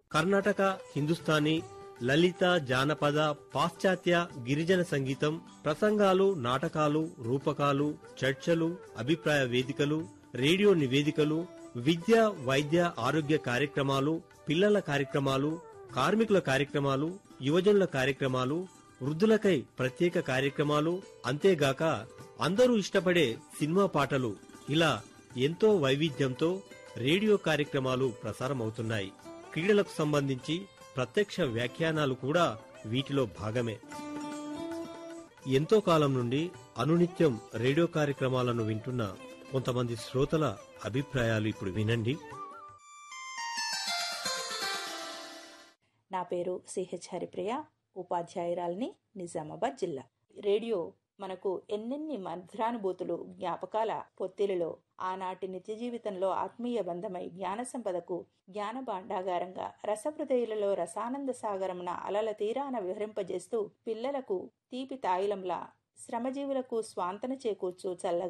కర్ణాటక హిందుస్థానీ లలిత జానపద పాశ్చాత్య గిరిజన సంగీతం ప్రసంగాలు నాటకాలు రూపకాలు చర్చలు అభిప్రాయ వేదికలు రేడియో నివేదికలు విద్య వైద్య ఆరోగ్య కార్యక్రమాలు పిల్లల కార్యక్రమాలు కార్మికుల కార్యక్రమాలు యువజనుల కార్యక్రమాలు వృద్ధులకై ప్రత్యేక కార్యక్రమాలు అంతేగాక అందరూ ఇష్టపడే సినిమా పాటలు ఇలా ఎంతో వైవిధ్యంతో రేడియో కార్యక్రమాలు ప్రసారమవుతున్నాయి క్రీడలకు సంబంధించి ప్రత్యక్ష వ్యాఖ్యానాలు కూడా వీటిలో భాగమే ఎంతో కాలం నుండి అనునిత్యం రేడియో కార్యక్రమాలను వింటున్న కొంతమంది శ్రోతల అభిప్రాయాలు ఇప్పుడు వినండి నా పేరు సిహెచ్ హరిప్రియ ఉపాధ్యాయురాలిని నిజామాబాద్ జిల్లా రేడియో మనకు ఎన్నెన్ని మధురానుభూతులు జ్ఞాపకాల పొత్తిలిలో ఆనాటి నిత్య జీవితంలో ఆత్మీయ బంధమై జ్ఞాన సంపదకు జ్ఞాన భాండాగారంగా రసహృదయులలో రసానంద సాగరమున అలల తీరాన విహరింపజేస్తూ పిల్లలకు తీపి తాయిలంలా శ్రమజీవులకు స్వాంతన చేకూర్చు చల్లగా